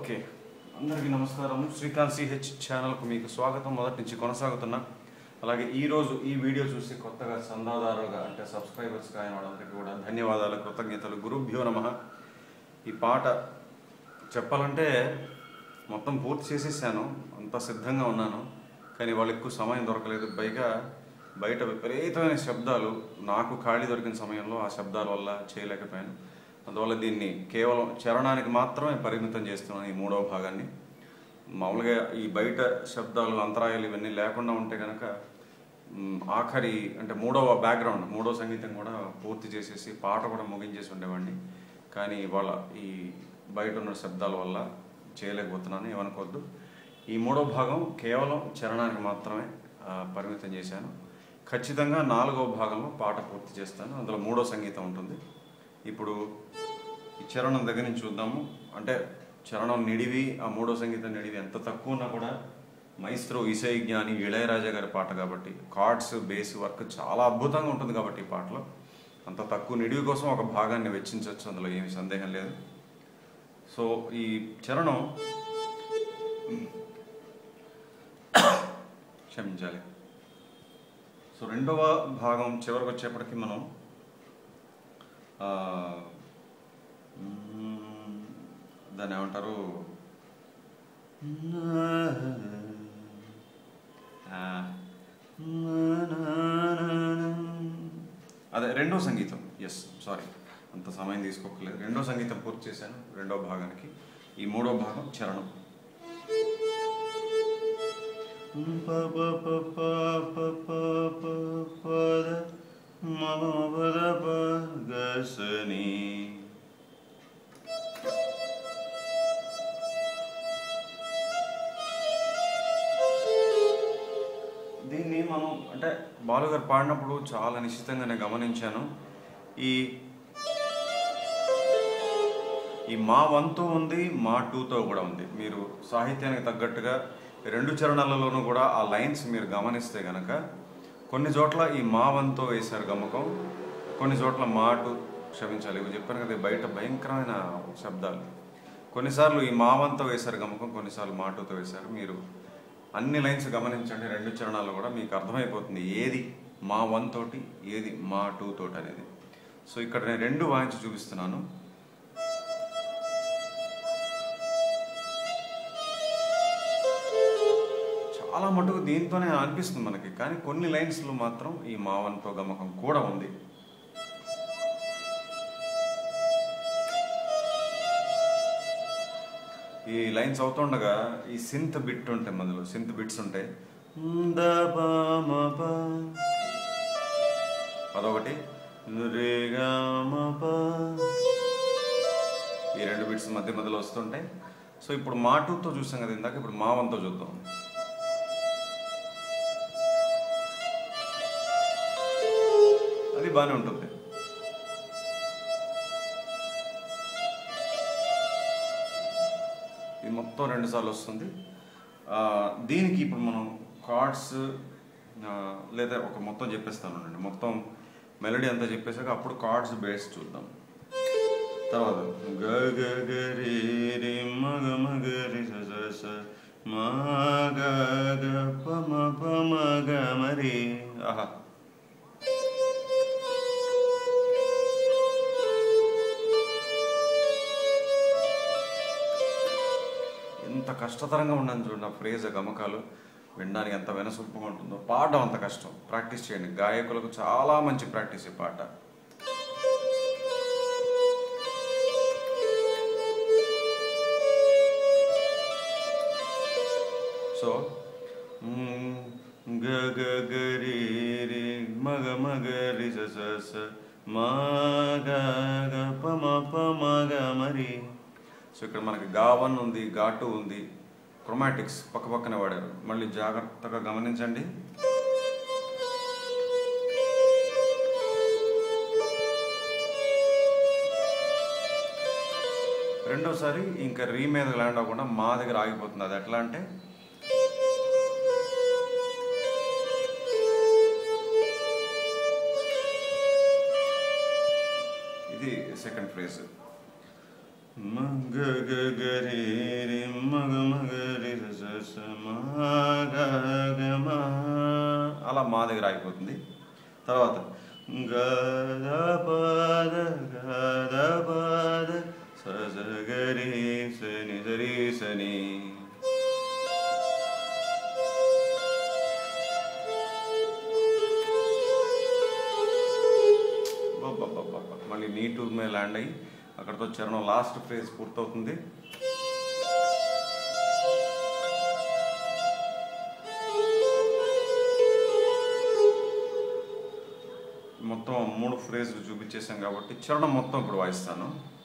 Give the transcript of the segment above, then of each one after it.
Okay అందరికీ నమస్కారం Srikanth CH ఛానల్కు మీకు స్వాగతం మొదటి నుంచి కొనసాగుతున్నా అలాగే ఈరోజు ఈ వీడియో చూసి కొత్తగా చందాదారులుగా అంటే సబ్స్క్రైబర్స్గా అయిన వాళ్ళందరికీ కూడా ధన్యవాదాలు కృతజ్ఞతలు గురుభ్యో నమ ఈ పాట చెప్పాలంటే మొత్తం పూర్తి చేసేసాను అంత సిద్ధంగా ఉన్నాను కానీ వాళ్ళు ఎక్కువ సమయం దొరకలేదు పైగా బయట విపరీతమైన శబ్దాలు నాకు ఖాళీ దొరికిన సమయంలో ఆ శబ్దాల వల్ల చేయలేకపోయాను అందువల్ల దీన్ని కేవలం చరణానికి మాత్రమే పరిమితం చేస్తున్నాను ఈ మూడవ భాగాన్ని మామూలుగా ఈ బయట శబ్దాలు అంతరాయాలు ఇవన్నీ లేకుండా ఉంటే కనుక మ్, ఆఖరి అంటే మూడవ బ్యాక్గ్రౌండ్ మూడవ సంగీతం కూడా పూర్తి చేసేసి పాట కూడా ముగించేసి ఉండేవాడిని కానీ ఇవాళ ఈ బయట ఉన్న శబ్దాల వల్ల చేయలేకపోతున్నాను ఏమనుకోవద్దు ఈ మూడో భాగం కేవలం చరణానికి మాత్రమే ఆ, పరిమితం చేశాను ఖచ్చితంగా నాలుగవ భాగంలో పాట పూర్తి చేస్తాను అందులో మూడో సంగీతం ఉంటుంది ఇప్పుడు ఈ చరణం దగ్గర నుంచి చూద్దాము అంటే చరణం నిడివి ఆ మూడో సంగీతం నిడివి ఎంత తక్కువ ఉన్నా కూడా మైస్త్రో ఇసై జ్ఞాని ఇళయరాజా గారి పాట కాబట్టి కార్డ్స్ బేస్ వర్క్ చాలా అద్భుతంగా ఉంటుంది కాబట్టి ఈ పాటలో అంత తక్కువ నిడివి కోసం ఒక భాగాన్ని వెచ్చించవచ్చు అందులో ఏమి సందేహం లేదు సో ఈ చరణం క్షమించాలి సో రెండవ భాగం చివరికి వచ్చేప్పటికి మనం ఆ, మ్మ్, దాన్ని ఏమంటారు ఆ, అదే రెండో సంగీతం ఎస్ సారీ అంత సమయం తీసుకోకలేదు రెండో సంగీతం పూర్తి చేశాను రెండో భాగానికి ఈ మూడో భాగం చరణం ప ప ప ప ప ప ప పద మ మ పద ప గ స ని. దీన్ని మనం అంటే బాలుగారు పాడినప్పుడు చాలా నిశ్చితంగా నేను గమనించాను ఈ ఈ మా వంతు ఉంది మా టూతో కూడా ఉంది మీరు సాహిత్యానికి తగ్గట్టుగా రెండు చరణాలలోనూ కూడా ఆ లైన్స్ మీరు గమనిస్తే గనక కొన్ని చోట్ల ఈ మా వంతో వేశారు గమకం కొన్ని చోట్ల మాటు క్షమించాలి ఇవి చెప్పాను కదా ఈ బయట భయంకరమైన శబ్దాలు కొన్నిసార్లు ఈ మా వంతో వేశారు గమకం కొన్నిసార్లు మాటుతో వేశారు మీరు అన్ని లైన్స్ గమనించండి రెండు చరణాలు కూడా మీకు అర్థమైపోతుంది ఏది మా వన్ తోటి ఏది మా టూ తోటి అనేది సో ఇక్కడ నేను రెండు వాయించి చూపిస్తున్నాను చాలా మటుకు దీంతోనే అనిపిస్తుంది మనకి కానీ కొన్ని లైన్స్లో మాత్రం ఈ మావన్తో గమకం కూడా ఉంది ఈ లైన్స్ అవుతుండగా ఈ సింత్ బిట్ ఉంటాయి మధ్యలో సింత్ బిట్స్ ఉంటాయి ద ప మ ప. అదొకటి రే గ మ ప. ఈ రెండు బిట్స్ మధ్య మధ్యలో వస్తుంటాయి సో ఇప్పుడు మా టూతో చూసాం కదా ఇందాక ఇప్పుడు మా వన్తో చూద్దాం అది బాగానే ఉంటుంది ఇది మొత్తం రెండు సార్లు వస్తుంది ఆ, దీనికి ఇప్పుడు మనం కార్డ్స్ లేదా ఒక మొత్తం చెప్పేస్తాను అండి మొత్తం మెలడీ అంతా చెప్పేసాక అప్పుడు కార్డ్స్ బేస్ చూద్దాం తర్వాత గ గ గ రి రి మ గ మ గ రి స స స మ గ గ ప మ ప మ గ మ రి ఆహా ఎంత కష్టతరంగా ఉండని చూడండి ఆ ఫ్రేజ్ గమకాలు వినడానికి ఎంత వినసొప్పుగా ఉంటుందో పాడడం అంత కష్టం ప్రాక్టీస్ చేయండి గాయకులకు చాలా మంచి ప్రాక్టీస్ ఈ పాట సో మ్, గ గ గ రి రి మగ మగ రి స స స మా గ గ ప మ ప మ గ మరి సో ఇక్కడ మనకి గా వన్ ఉంది గా టూ ఉంది క్రొమాటిక్స్ పక్క పక్కనే వాడారు మళ్ళీ జాగ్రత్తగా గమనించండి రెండోసారి ఇంకా రీ మీద ల్యాండ్ అవ్వకుండా మా దగ్గర ఆగిపోతుంది అది ఎట్లా అంటే ఇది సెకండ్ ఫ్రేజ్ మగ గ గ రే రే మగ మగ రే ర స స మా గ గ మా అలా మా దగ్గర ఆగిపోతుంది తర్వాత గ ద ప ద గ ద ప ద స స గ రే స ని స రే స ని అబ్బబ్బబ్బబ్బ. మళ్ళీ నీ టూర్ మీద ల్యాండ్ అయ్యి అక్కడితో చరణం లాస్ట్ ఫేజ్ పూర్తవుతుంది మొత్తం మూడు ఫ్రేజ్లు చూపించేసాం కాబట్టి చరణం మొత్తం ఇప్పుడు వాయిస్తాను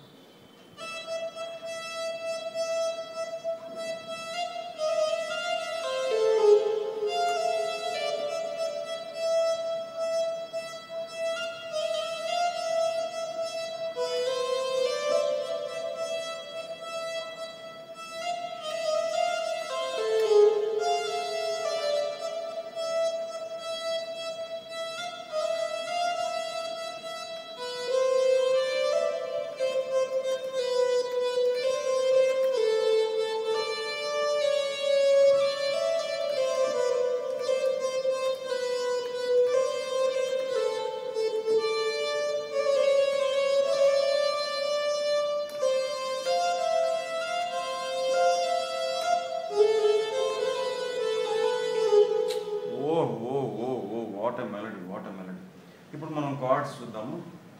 ఓ ఓ ఓ ఓ what a melody what a melody ఇప్పుడు మనం కార్డ్స్ చూద్దాము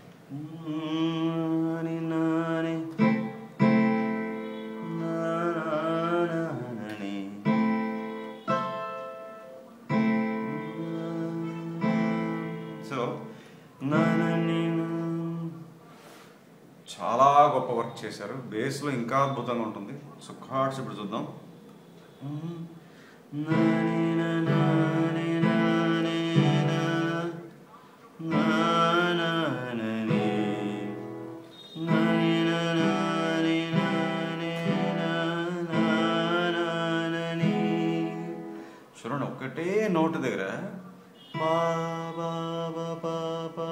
నాని నాని నానానాని. సో నానని నా- చాలా గొప్ప వర్క్ చేశారు బేస్లో ఇంకా అద్భుతంగా ఉంటుంది సో కార్డ్స్ ఇప్పుడు చూద్దాం నాని నా నాని నాని నా. నానానని. నాని నా నాని నాని నా. నానానని. చూడండి ఒక్కటే నోటు దగ్గర పా, పా, పా, పా, పా.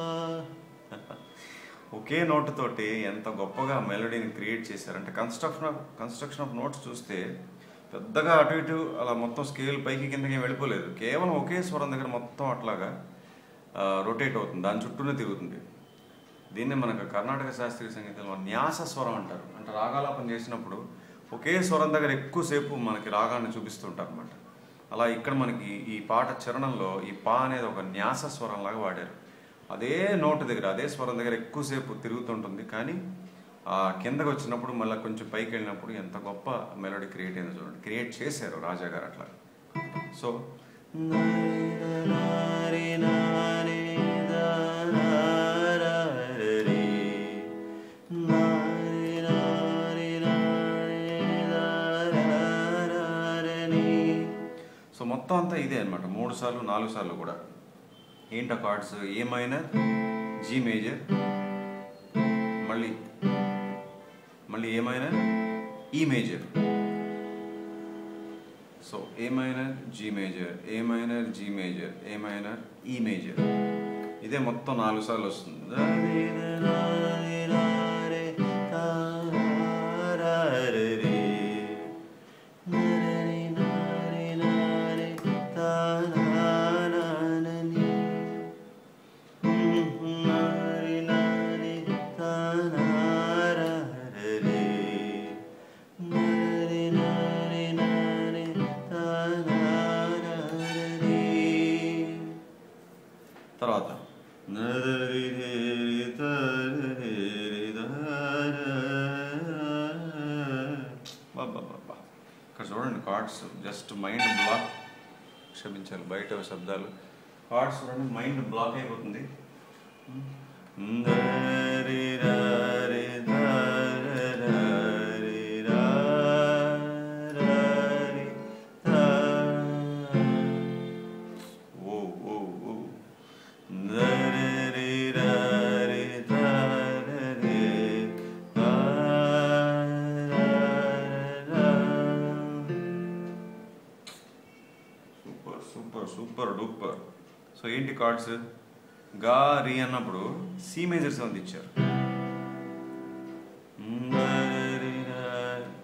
ఒకే నోటు తోటి ఎంత గొప్పగా మెలోడీని క్రియేట్ చేశారంటే construction of construction of notes చూస్తే పెద్దగా అటు ఇటు అలా మొత్తం స్కేల్ పైకి కిందకి ఏం వెళ్ళిపోలేదు కేవలం ఒకే స్వరం దగ్గర మొత్తం అట్లాగా రొటేట్ అవుతుంది దాని చుట్టూనే తిరుగుతుంది దీన్ని మనకు కర్ణాటక శాస్త్రీయ సంగీతంలో న్యాస స్వరం అంటారు అంటే రాగాలాపన చేసినప్పుడు ఒకే స్వరం దగ్గర ఎక్కువసేపు మనకి రాగాన్ని చూపిస్తుంటారు అనమాట అలా ఇక్కడ మనకి ఈ పాట చరణంలో ఈ పా అనేది ఒక న్యాస స్వరం లాగా వాడారు అదే నోటు దగ్గర అదే స్వరం దగ్గర ఎక్కువసేపు తిరుగుతుంటుంది కానీ ఆ కిందకి వచ్చినప్పుడు మళ్ళీ కొంచెం పైకి వెళ్ళినప్పుడు ఎంత గొప్ప మెలోడీ క్రియేట్ అయిందో చూడండి క్రియేట్ చేశారు రాజా గారు అట్లా సో సో మొత్తం అంతా ఇదే అనమాట మూడు సార్లు నాలుగు సార్లు కూడా ఏంట chords A minor G major మళ్ళీ మళ్ళీ A minor E major so A minor G major A minor G major A minor E major ఇదే మొత్తం నాలుగు సార్లు వస్తుంది తర్వాత అబ్బబ్బబ్బా. ఇక్కడ చూడండి కార్డ్స్ జస్ట్ మైండ్ బ్లాక్ క్షమించాలి బయట శబ్దాలు కార్డ్స్ చూడండి మైండ్ బ్లాక్ అయిపోతుంది ఓ ఓ ఓ super super super duper so ఏంటి కార్డ్స్ గా రి అన్నప్పుడు సి మేజర్ సెవెంత్ ఇచ్చారు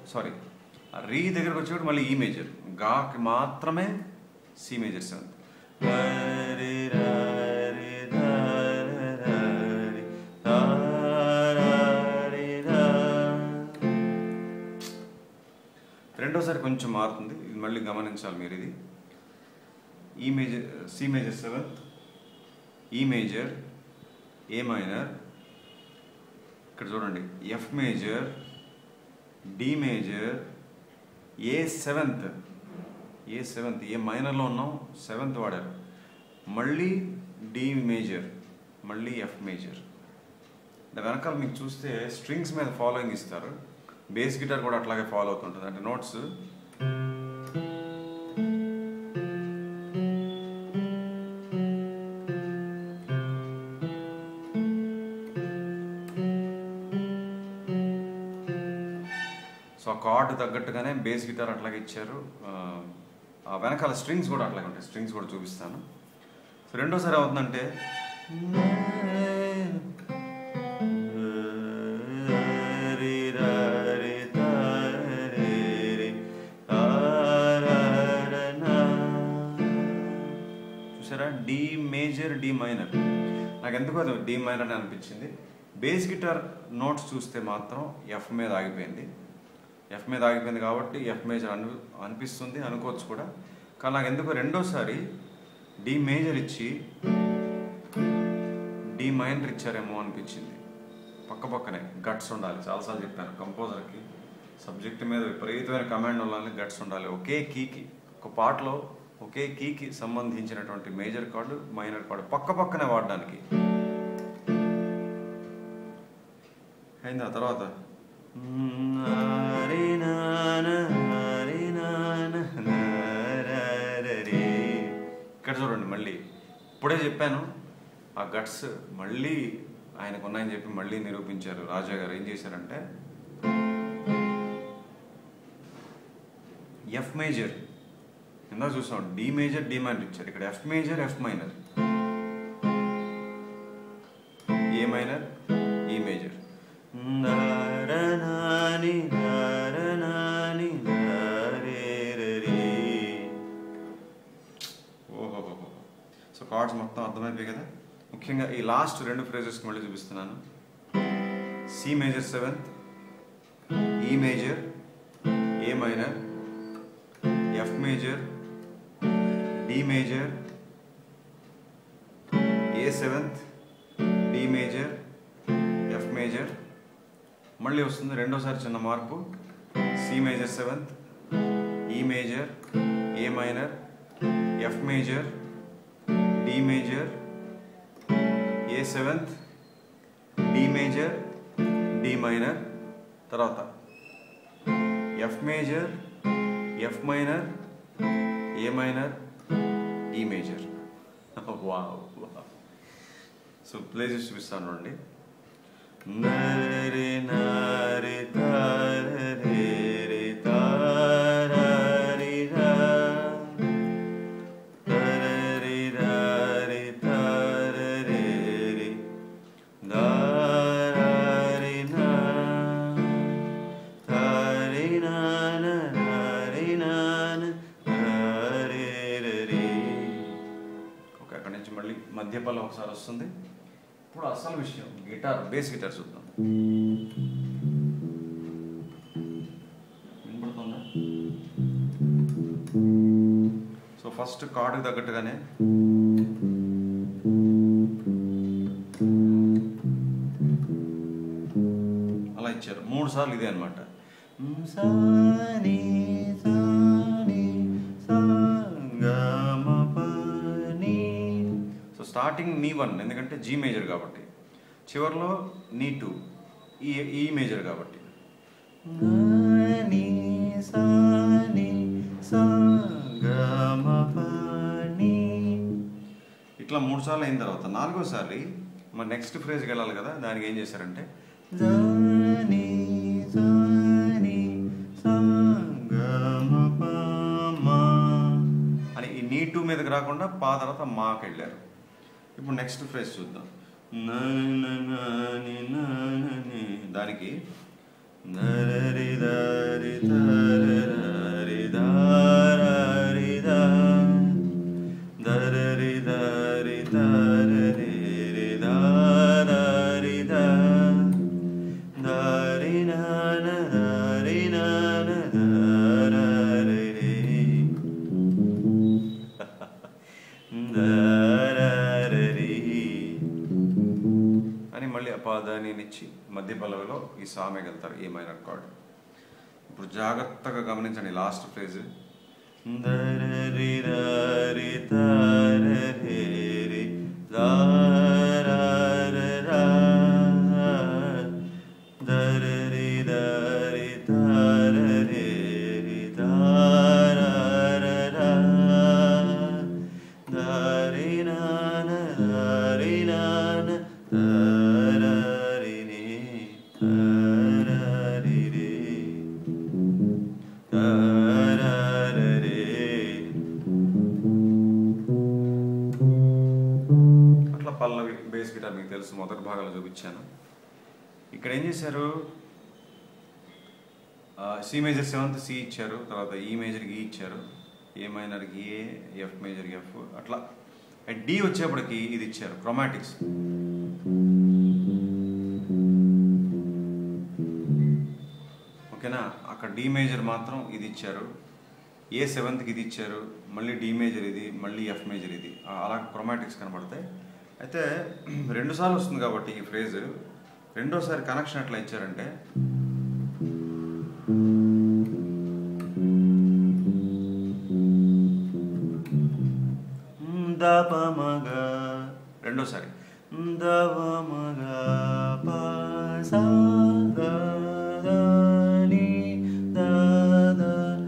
సారీ రీ దగ్గరకు వచ్చేప్పుడు మళ్ళీ ఈ మేజర్ గాకి మాత్రమే సి మేజర్ సెవెంత్ రెండోసారి కొంచెం మారుతుంది ఇది మళ్ళీ గమనించాలి మీరు ఇది E major C major seventh E major A minor ఇక్కడ చూడండి F major D major A seventh A seventh A మైనర్లో ఉన్నాం సెవెంత్ వాడారు మళ్ళీ డి మేజర్ మళ్ళీ ఎఫ్ మేజర్ అంటే వెనకాల మీకు చూస్తే స్ట్రింగ్స్ మీద ఫాలోయింగ్ ఇస్తారు బేస్ గిటార్ కూడా అట్లాగే ఫాలో అవుతుంటుంది అంటే నోట్స్ సో ఆ కార్డు తగ్గట్టుగానే బేస్ గిటార్ అట్లాగే ఇచ్చారు ఆ, ఆ వెనకాల స్ట్రింగ్స్ కూడా అట్లాగే ఉంటాయి స్ట్రింగ్స్ కూడా చూపిస్తాను సో రెండోసారి అవుతుందంటే చూసారా డి మేజర్ డి మైనర్ నాకు ఎందుకు అది డి మైనర్ అని అనిపించింది బేస్ గిటార్ నోట్స్ చూస్తే మాత్రం ఎఫ్ మీద ఆగిపోయింది ఎఫ్ మీద ఆగిపోయింది కాబట్టి ఎఫ్ మేజర్ అను అనిపిస్తుంది అనుకోవచ్చు కూడా కానీ నాకు ఎందుకు రెండోసారి డి మేజర్ ఇచ్చి డి మైనర్ ఇచ్చారేమో అనిపించింది పక్క పక్కనే గట్స్ ఉండాలి చాలాసార్లు చెప్పాను కంపోజర్కి సబ్జెక్ట్ మీద విపరీతమైన కమాండ్ ఉండాలి గట్స్ ఉండాలి ఒకే కీకి ఒక పాటలో ఒకే కీకి సంబంధించినటువంటి మేజర్ కార్డు మైనర్ కార్డు పక్క పక్కనే వాడడానికి అయింది ఆ తర్వాత ఇక్కడ చూడండి మళ్ళీ ఇప్పుడే చెప్పాను ఆ గట్స్ మళ్ళీ ఆయనకు ఉన్నాయని చెప్పి మళ్ళీ నిరూపించారు రాజా గారు ఏం చేశారంటే ఎఫ్ మేజర్ ఇందా చూసాం డి మేజర్ డి మైనర్ ఇచ్చారు ఇక్కడ F major F minor A minor E major ఓహో సో కార్డ్స్ మొత్తం అర్థమైపోయాయి కదా ముఖ్యంగా ఈ లాస్ట్ రెండు ఫ్రేజెస్కి మళ్ళీ చూపిస్తున్నాను C major seventh E major A minor F major D major A seventh D major F major మళ్ళీ వస్తుంది రెండోసారి చిన్న మార్పు C major seventh E major A minor F major D major A seventh D major D minor తర్వాత F major F minor A minor E major wow so places చూపిస్తాను అండి నరే నరే తారే రే తారీ రా తరరి రారి తరరి రి దారి నా తారి నాన నారి నాన నారి రి ఓకే అక్కడి నుంచి మళ్ళీ మధ్యపల్లం ఒకసారి వస్తుంది ఇప్పుడు అసలు విషయం గిటార్ బేస్ గిటార్ చూద్దాం వినపడుతుందా సో ఫస్ట్ కార్డుకి తగ్గట్టుగానే అలా ఇచ్చారు మూడు సార్లు ఇదే అనమాట సో స్టార్టింగ్ నీ వన్ ఎందుకంటే జీ మేజర్ కాబట్టి చివరిలో నీ టూ ఈ ఈ మేజర్ కాబట్టి ఇట్లా మూడు సార్లు అయిన తర్వాత నాలుగోసారి మన నెక్స్ట్ ఫ్రేజ్కి వెళ్ళాలి కదా దానికి ఏం చేశారంటే అని ఈ నీ టూ మీదకి రాకుండా పా తర్వాత మాకి వెళ్ళారు ఇప్పుడు నెక్స్ట్ ఫ్రేజ్ చూద్దాం నా నా నా ని నా నా ని. దానికి దరరి దరి దరరి దరరి ద. దరరి దరి దరరి దరరి ద. దరి నన దరి నన దరరి రి. దరరి. అని మళ్ళీ అపాదానినిచ్చి మధ్య పల్లవిలో ఈ సామెగలుగుతారు ఈ మైనర్ కార్డ్ ఇప్పుడు జాగ్రత్తగా గమనించండి లాస్ట్ ఫ్రేజ్ దరరి రరి తరరి రి దారరరా. దరరి దరి తరరి రి దారరరా. దరి నాన దరి నాన దరరి ని దరరి రి. దరరి. అట్లా పల్లవి బేస్ గిటార్ మీకు తెలుసు మొదటి భాగాలు చూపించాను ఇక్కడ ఏం చేశారు సి మేజర్ సెవెంత్ సి ఇచ్చారు తర్వాత ఈ మేజర్కి ఈ ఇచ్చారు ఏ మైనర్కి ఏ ఎఫ్ మేజర్కి ఎఫ్ అట్లా డి వచ్చేప్పటికి ఇది ఇచ్చారు క్రొమాటిక్స్ ఓకేనా అక్కడ డి మేజర్ మాత్రం ఇది ఇచ్చారు ఏ సెవెంత్కి ఇది ఇచ్చారు మళ్ళీ డి మేజర్ ఇది మళ్ళీ ఎఫ్ మేజర్ ఇది ఆ, అలా క్రొమాటిక్స్ కనబడతాయి అయితే రెండు సార్లు వస్తుంది కాబట్టి ఈ ఫ్రేజ్ రెండోసారి కనెక్షన్ ఎట్లా ఇచ్చారంటే దపమగ రెండోసారి దవమగ పసా దని దద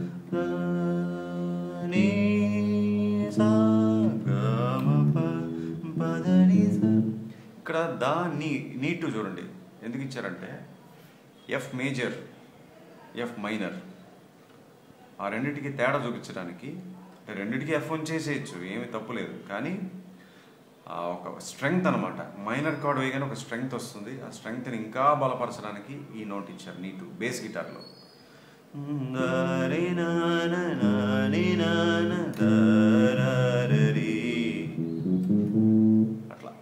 దని సా గమ ప పదని స ఇక్కడ దా నీ నీటు చూడండి ఎందుకు ఇచ్చారంటే ఎఫ్ మేజర్ ఎఫ్ మైనర్ ఆ రెండింటికి తేడా చూపించడానికి అంటే రెండింటికి ఎఫ్ ఉంచేసేయచ్చు ఏమి తప్పు లేదు కానీ ఆ ఒక స్ట్రెంగ్త్ అనమాట మైనర్ కార్డ్ వేయగానే ఒక స్ట్రెంగ్త్ వస్తుంది ఆ స్ట్రెంగ్త్ని ఇంకా బలపరచడానికి ఈ నోట్ ఇచ్చారు నీటు బేస్ గిటార్లో అట్లా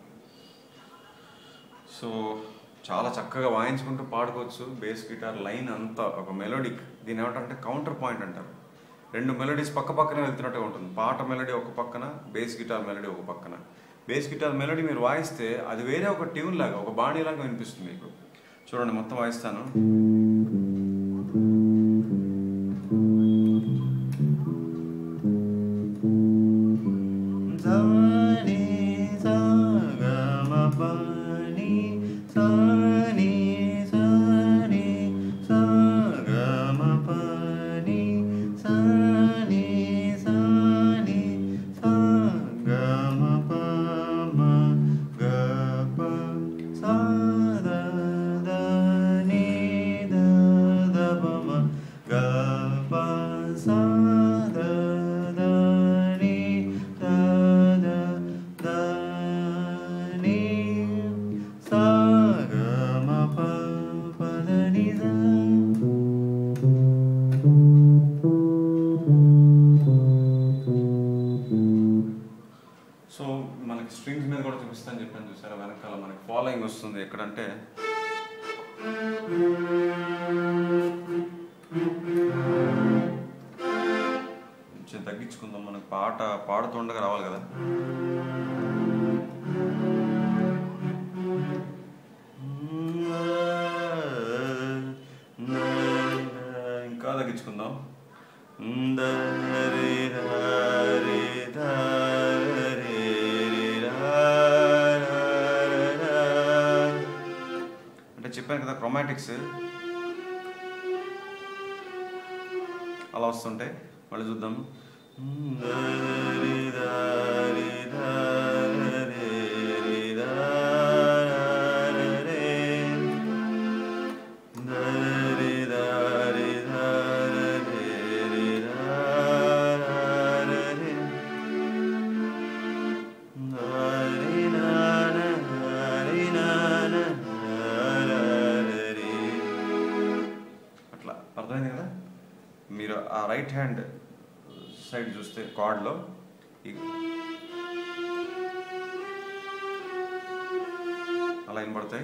సో చాలా చక్కగా వాయించుకుంటూ పాడుకోవచ్చు బేస్ గిటార్ లైన్ అంతా ఒక మెలోడిక్ దీని ఏమంటారంటే కౌంటర్ పాయింట్ అంటారు రెండు మెలోడీస్ పక్క పక్కనే వెళ్తున్నట్టుగా ఉంటుంది పాట మెలోడీ ఒక పక్కన బేస్ గిటార్ మెలోడీ ఒక పక్కన బేస్ గిటార్ మెలోడీ మీరు వాయిస్తే అది వేరే ఒక ట్యూన్ లాగా ఒక బాణీ లాగా వినిపిస్తుంది మీకు చూడండి మొత్తం వాయిస్తాను సని సగమ పని సని సని సగమ పని సని సని సగమ పమ గప సద దని దద పమ గప సద దని దద దని సగమ ప పదని స సో మనకి స్ట్రింగ్స్ మీద కూడా చూపిస్తాను చెప్పాను చూసారా వెనకాల మనకి ఫాలోయింగ్ వస్తుంది ఎక్కడంటే కొంచెం తగ్గించుకుందాం మనకి పాట పాడుతుండగా రావాలి కదా ఇంకా తగ్గించుకుందాం దరి రి ధరి రి రా రా. అంటే చెప్పాను కదా క్రొమాటిక్స్ అలా వస్తుంటాయి మళ్ళీ చూద్దాం దరి దరి ధరి రి రా రే. దరి దరి ధరి రి రా రే. దరి నాన దరి నాన ర రి. ఆ రైట్ హ్యాండ్ సైడ్ చూస్తే కార్డ్లో ఈ అలా వినబడతాయి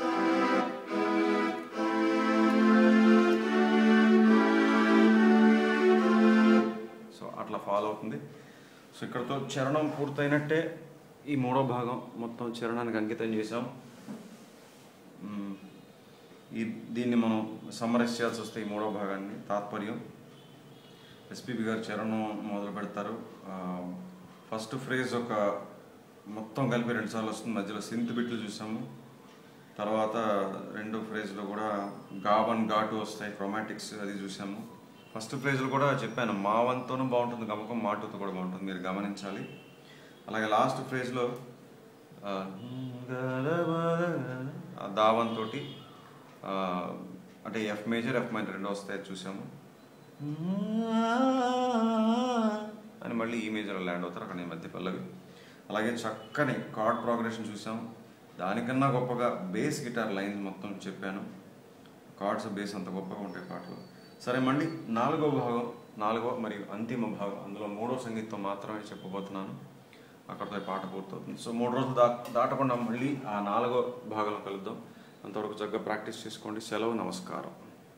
సో అట్లా ఫాలో అవుతుంది సో ఇక్కడతో చరణం పూర్తయినట్టే ఈ మూడో భాగం మొత్తం చరణానికి అంకితం చేసాం మ్మ్. ఈ దీన్ని మనం సమ్మరైజ్ చేయాల్సి వస్తే ఈ మూడో భాగాన్ని తాత్పర్యం ఎస్పీబి గారు చరణం మొదలు పెడతారు ఆ, ఫస్ట్ ఫ్రేజ్ ఒక మొత్తం కలిపి రెండు సార్లు వస్తుంది మధ్యలో సింత్ బిట్లు చూసాము తర్వాత రెండో ఫ్రేజ్లో కూడా గావన్ ఘాటు వస్తాయి క్రోమాటిక్స్ అది చూసాము ఫస్ట్ ఫ్రేజ్లో కూడా చెప్పాను మా వంతోనూ బాగుంటుంది గమకం మాటతో కూడా బాగుంటుంది మీరు గమనించాలి అలాగే లాస్ట్ ఫ్రేజ్లో ఆ దావన్ తోటి ఆ, అంటే ఎఫ్ మేజర్ ఎఫ్ మైనర్ రెండు వస్తాయి అది చూసాము అని మళ్ళీ ఈ మేజర్ ల్యాండ్ అవుతారు అక్కడ ఈ మధ్య పల్లవి అలాగే చక్కని కార్డ్ ప్రోగ్రెషన్ చూసాం దానికన్నా గొప్పగా బేస్ గిటార్ లైన్స్ మొత్తం చెప్పాను కార్డ్స్ బేస్ అంత గొప్పగా ఉంటాయి పాటలు సరే మళ్ళీ నాలుగో భాగం నాలుగో మరియు అంతిమ భాగం అందులో మూడో సంగీతం మాత్రమే చెప్పబోతున్నాను అక్కడితో ఈ పాట పూర్తవుతుంది సో మూడు రోజులు దా దాటకుండా మళ్ళీ ఆ నాలుగో భాగంలో కలుద్దాం అంతవరకు చక్కగా ప్రాక్టీస్ చేసుకోండి సెలవు నమస్కారం